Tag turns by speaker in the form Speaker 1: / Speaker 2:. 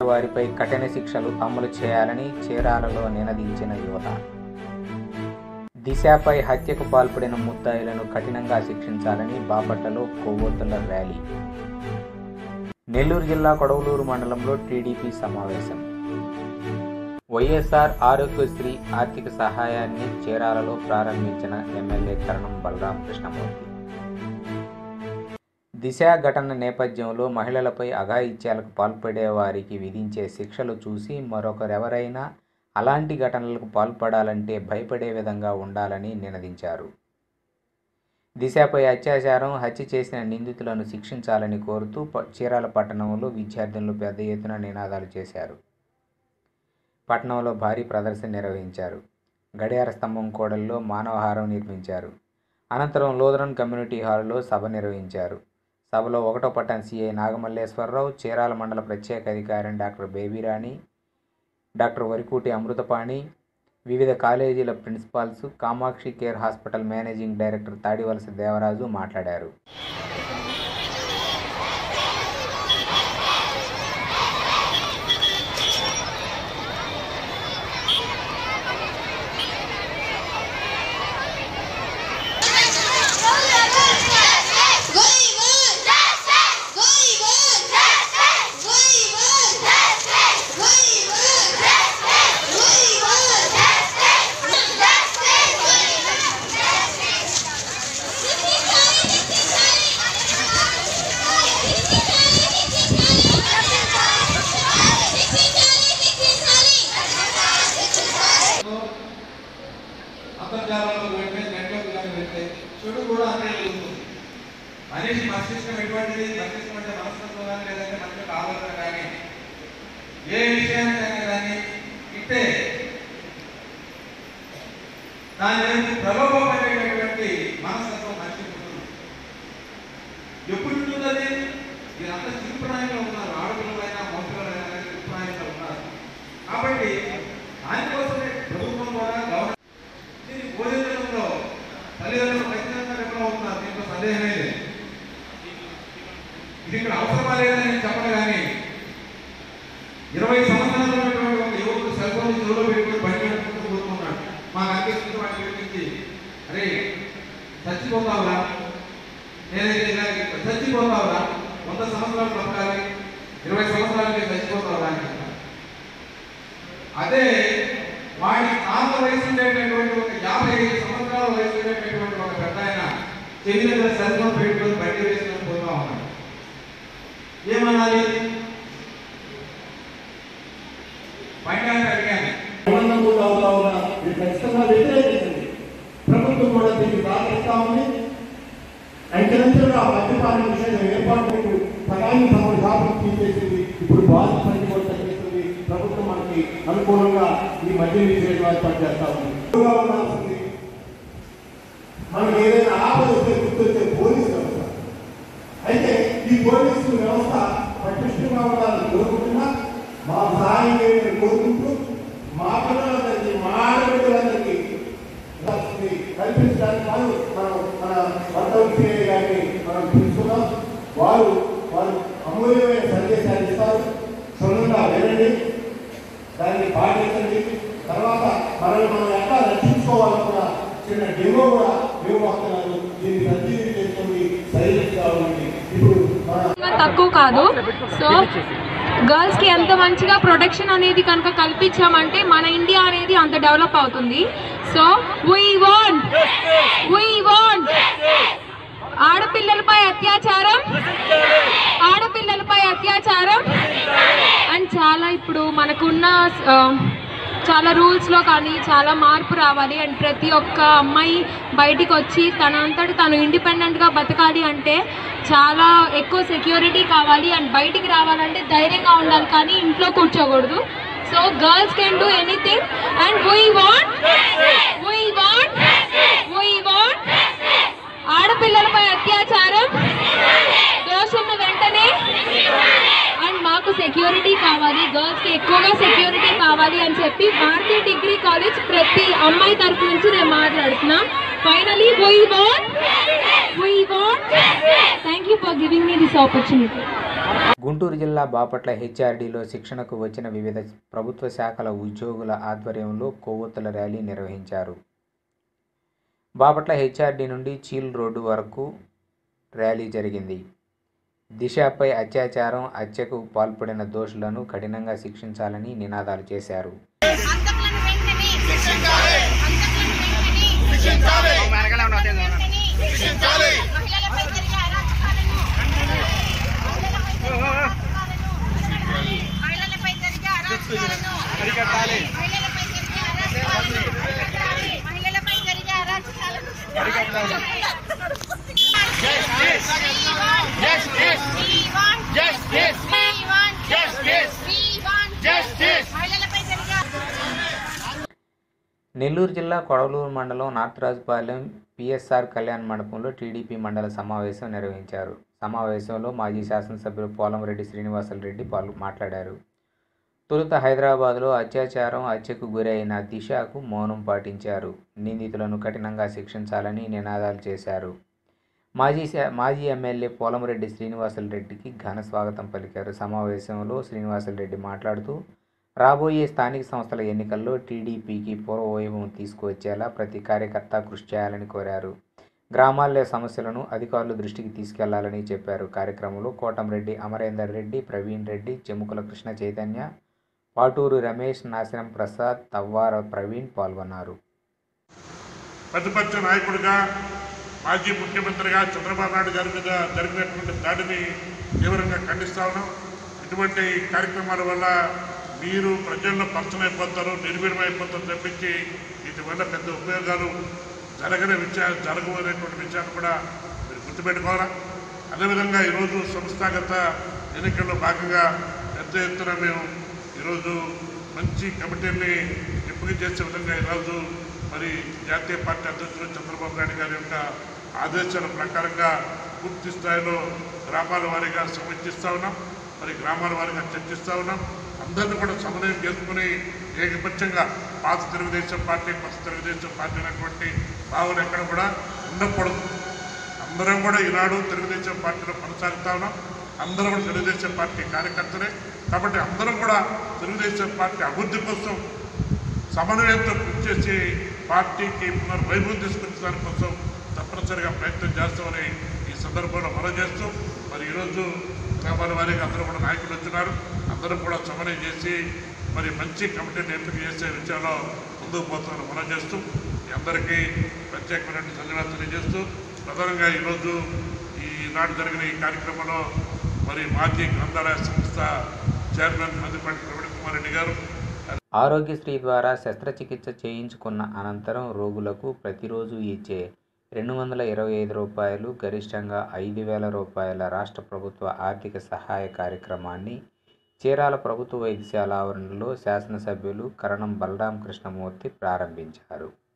Speaker 1: వారిపై కఠిన శిక్షలు అమలు చేయాలని చీరాలలో నినదించిన యువత దిశపై హత్యకు పాల్పడిన ముద్దాయిలను కఠినంగా శిక్షించాలని బాపట్లలో కొవ్వొత్తుల ర్యాలీ నెల్లూరు జిల్లా కొడవలూరు మండలంలో టీడీపీ సమావేశం వైఎస్ఆర్ ఆరోగ్యశ్రీ ఆర్థిక సహాయాన్ని చీరాలలో ప్రారంభించిన ఎమ్మెల్యే కరణం బలరాం కృష్ణమూర్తి దిశ ఘటన నేపథ్యంలో మహిళలపై అఘాయిత్యాలకు పాల్పడే వారికి విధించే శిక్షలు చూసి మరొకరెవరైనా అలాంటి ఘటనలకు పాల్పడాలంటే భయపడే విధంగా ఉండాలని నినదించారు దిశపై అత్యాచారం హత్య చేసిన నిందితులను శిక్షించాలని కోరుతూ ప- చీరాల పట్టణంలో విద్యార్థులు పెద్ద ఎత్తున నినాదాలు చేశారు పట్టణంలో భారీ ప్రదర్శన నిర్వహించారు గడియార స్తంభం కూడల్లో మానవహారం నిర్మించారు అనంతరం లూథరన్ కమ్యూనిటీ హాల్లో సభ నిర్వహించారు సభలో ఒకటో పట్టణ సిఐ నాగమల్లేశ్వరరావు చీరాల మండల ప్రత్యేక అధికారి డాక్టర్ బేబీరాణి డాక్టర్ వరికూటి అమృతపాణి వివిధ కాలేజీల principals Kamakshi care hospital managing director Tadivalasa Devaraju మాట్లాడారు
Speaker 2: అంతర్జాలంలో వెళ్తే నెట్లోకి కానీ వెళ్తే చెడు కూడా అదే జరుగుతుంది మనిషి మస్తిష్కం ఎటువంటిది మస్తిష్కం అంటే మనస్తత్వం కానీ లేదంటే మనిషి యొక్క ఆలోచన కానీ ఏ విషయానికైనా కానీ ఇట్టే దాని వైపు ప్రలోభపడేటటువంటి మనస్తత్వం మనిషికి ఉంటుంది ఎప్పుడు ఉంటుంది అది మీరంతా చిరుప్రాయంలో ఉన్నారు ఆడపిల్లలైనా మోసలైనా కానీ చిరుప్రాయంలో ఉన్నారు కాబట్టి దానికోసమే ప్రభుత్వం ద్వారా గవర్నమెంట్ దీన్ని బోధించడంలో తల్లిదండ్రులు ఖచ్చితంగా విఫలమవుతున్నారు దీంట్లో సందేహమే లేదు ఇది ఇక్కడ అవసరమా లేదని నేను చెప్పను కానీ ఇరవై సంవత్సరాలు ఉన్నటువంటి ఒక యువకుడు సెల్ ఫోన్ చెవులో పెట్టుకుని బయట పెట్టుకుంటూ కూర్చున్నాడు మాకు అనిపిస్తుంది వాటి గురించి అరే చచ్చిపోతావురా నేనైతే ఇలా చచ్చిపోతావురా వంద సంవత్సరాలు బ్రతకాలి ఇరవై సంవత్సరాలకి చచ్చిపోతావురా అని చెప్పాను అదే వాడి తాత వయసు ఉండేటటువంటి ఒక యాభై ఐదు సంవత్సరాల వయసు ఉండేటటువంటి ఒక పెద్ద ఆయన చెవి దగ్గర శరీరం పెట్టుకొని బయట వేసుకొని పోతా ఉన్నాడు ఏమనాలి బయట ఆయన అడిగాను
Speaker 3: ఆనందం కూడా అవుతా ఉన్నా ఇది ఖచ్చితంగా వ్యతిరేకించండి ప్రభుత్వం కూడా దీన్ని బాధిస్తా ఉంది అంచెలంచెలుగా మద్యపాన నిషేధం ఏర్పాటు సగాన్ని తమను శాపం తీసేసింది ఇప్పుడు బాధ పని కూడా తగ్గిస్తుంది ప్రభుత్వం మనకి అనుకూలంగా ఈ మద్య నిషేధం ఏర్పాటు చేస్తా ఉంది ఎక్కువగా ఉండాల్సింది మనకి ఏదైనా ఆపద వస్తే గుర్తొచ్చే పోలీసు వ్యవస్థ అయితే ఈ పోలీసు వ్యవస్థ పటిష్టంగా ఉండాలని కోరుకుంటున్నా మా సహాయం చేయమని కోరుకుంటూ మా పిల్లలందరికీ మా ఆడబిడ్డలందరికీ వాటిని కల్పించడానికి వారు మనం మన వంట విషయ గారిని మనం పిలుచుకున్నాం వారు వారు అమూల్యమైన సందేశాలు ఇస్తారు క్షుణ్ణంగా వినండి దాన్ని పాటించండి తర్వాత మనల్ని మనం ఎట్లా రక్షించుకోవాలో కూడా చిన్న డెమో కూడా మేము వస్తున్నారు దీన్ని సర్జరీ చేసుకుని సైలెంట్ కావాలండి ఇప్పుడు మన
Speaker 4: ఇంకా తక్కువ కాదు సో గర్ల్స్ కి ఎంత మంచిగా ప్రొటెక్షన్ అనేది కనుక కల్పించామంటే మన ఇండియా అనేది అంత డెవలప్ అవుతుంది so we want we want ఆడపిల్లలపై అత్యాచారం ఆడపిల్లలపై అత్యాచారం అండ్ చాలా ఇప్పుడు మనకున్న ఆ, చాలా రూల్స్లో కానీ చాలా మార్పు రావాలి అండ్ ప్రతి ఒక్క అమ్మాయి బయటికి వచ్చి తన అంతటి తను ఇండిపెండెంట్గా బతకాలి అంటే చాలా ఎక్కువ సెక్యూరిటీ కావాలి అండ్ బయటికి రావాలంటే ధైర్యంగా ఉండాలి కానీ ఇంట్లో కూర్చోకూడదు so girls can do anything and we want we want we want ఆడపిల్లలపై అత్యాచారం దోషులను వెంటనే అండ్ మాకు సెక్యూరిటీ కావాలి గర్ల్స్ కి ఎక్కువగా సెక్యూరిటీ కావాలి అని చెప్పి భారతీయ డిగ్రీ కాలేజ్ ప్రతి అమ్మాయి తరపు నుంచి నేను మాట్లాడుతున్నా finally we want we want thank you for giving me this opportunity
Speaker 1: Guntur జిల్లా బాపట్ల హెచ్ఆర్డీలో శిక్షణకు వచ్చిన వివిధ ప్రభుత్వ శాఖల ఉద్యోగుల ఆధ్వర్యంలో కొవ్వొత్తుల ర్యాలీ నిర్వహించారు బాపట్ల హెచ్ఆర్డీ నుండి చీల్ రోడ్డు వరకు ర్యాలీ జరిగింది దిశపై అత్యాచారం హత్యకు పాల్పడిన దోషులను కఠినంగా శిక్షించాలని నినాదాలు చేశారు
Speaker 5: అంతకులను వెంటనే శిక్షించాలి అంతకులను వెంటనే శిక్షించాలి వెంటనే శిక్షించాలి మహిళలపై జరిగే అరాచకాలను మహిళలపై జరిగే అరాచకాలను అరికట్టాలి మహిళలపై జరిగే అరాచకాలను అరికట్టాలి మహిళలపై జరిగే అరాచకాలను Justice! We want justice! We want justice! We want justice! మహిళలపై జరిగే
Speaker 1: నెల్లూరు జిల్లా కొడవలూరు మండలం నార్తరాజుపాలెం పిఎస్ఆర్ కళ్యాణ్ మండపంలో టీడీపీ మండల సమావేశం నిర్వహించారు సమావేశంలో మాజీ శాసనసభ్యులు పోలంరెడ్డి శ్రీనివాసరెడ్డి పాల్గొ మాట్లాడారు తొలుత హైదరాబాద్లో అత్యాచారం హత్యకు గురైన దిశకు మౌనం పాటించారు నిందితులను కఠినంగా శిక్షించాలని నినాదాలు చేశారు మాజీ శా- మాజీ ఎమ్మెల్యే పోలంరెడ్డి శ్రీనివాసరెడ్డికి ఘన స్వాగతం పలికారు సమావేశంలో శ్రీనివాసరెడ్డి మాట్లాడుతూ రాబోయే స్థానిక సంస్థల ఎన్నికల్లో టీడీపీకి పూర్వవైభవం తీసుకువచ్చేలా ప్రతి కార్యకర్త కృషి చేయాలని కోరారు గ్రామాల్లో సమస్యలను అధికారుల దృష్టికి తీసుకెళ్లాలని చెప్పారు కార్యక్రమంలో కోటంరెడ్డి అమరేందర్ రెడ్డి ప్రవీణ్ రెడ్డి చెముకుల కృష్ణ చైతన్య పాటూరు రమేష్ నాశనం ప్రసాద్ తవ్వార ప్రవీణ్ పాల్గొన్నారు
Speaker 6: ప్రతిపక్ష నాయకుడిగా మాజీ ముఖ్యమంత్రిగా చంద్రబాబు నాయుడు గారి మీద జరిగినటువంటి దాడిని తీవ్రంగా ఖండిస్తా ఉన్నాం ఇటువంటి కార్యక్రమాల వల్ల మీరు ప్రజల్లో పలచనైపోతారు నిర్వీర్యమైపోతారు తప్పించి వీటి వల్ల పెద్ద ఉపయోగాలు జరగని విషయాలు జరగవు అనేటువంటి విషయాన్ని కూడా మీరు గుర్తుపెట్టుకోవాలా అదేవిధంగా ఈరోజు సంస్థాగత ఎన్నికల్లో భాగంగా పెద్ద ఎత్తున మేము ఈరోజు మంచి కమిటీని ఎంపిక చేసే విధంగా ఈరోజు మరి జాతీయ పార్టీ అధ్యక్షులు చంద్రబాబు నాయుడు గారి యొక్క ఆదేశాల ప్రకారంగా పూర్తి స్థాయిలో గ్రామాల వారీగా సమీక్షిస్తూ ఉన్నాం మరి గ్రామాల వారీగా చర్చిస్తూ ఉన్నాం అందరినీ కూడా సమన్వయం చేసుకుని ఏకపక్షంగా పాత తెలుగుదేశం పార్టీ కొత్త తెలుగుదేశం పార్టీ అనేటువంటి భావన ఎక్కడ కూడా ఉండకూడదు అందరం కూడా ఈనాడు తెలుగుదేశం పార్టీలో కొనసాగుతా ఉన్నాం అందరం కూడా తెలుగుదేశం పార్టీ కార్యకర్తలే కాబట్టి అందరం కూడా తెలుగుదేశం పార్టీ అభివృద్ధి కోసం సమన్వయంతో కృషి చేసి పార్టీకి పునర్వైభవం తీసుకొచ్చే దానికోసం తప్పనిసరిగా ప్రయత్నం చేస్తామని ఈ సందర్భంలో మనం చేస్తూ మరి ఈరోజు గ్రామాల వారికి అందరూ కూడా నాయకులు వచ్చినారు అందరూ కూడా సమన్వయం చేసి మరి మంచి కమిటీని ఎంపిక చేసే విషయంలో ముందుకు పోతామని మనం చేస్తూ మీ అందరికీ ప్రత్యేకమైన ధన్యవాదాలు తెలియజేస్తూ ప్రధానంగా ఈరోజు ఈనాడు జరిగిన ఈ కార్యక్రమంలో మరి మాజీ గ్రంథాలయ సంస్థ చైర్మన్ మదిపల్లి ప్రవీణ్ కుమార్ రెడ్డి గారు
Speaker 1: ఆరోగ్యశ్రీ ద్వారా శస్త్రచికిత్స చేయించుకున్న అనంతరం రోగులకు ప్రతిరోజు ఇచ్చే రెండు వందల ఇరవై ఐదు రూపాయలు గరిష్టంగా ఐదు వేల రూపాయల రాష్ట్ర ప్రభుత్వ ఆర్థిక సహాయ కార్యక్రమాన్ని చీరాల ప్రభుత్వ వైద్యశాల ఆవరణలో శాసనసభ్యులు కరణం బలరాం కృష్ణమూర్తి ప్రారంభించారు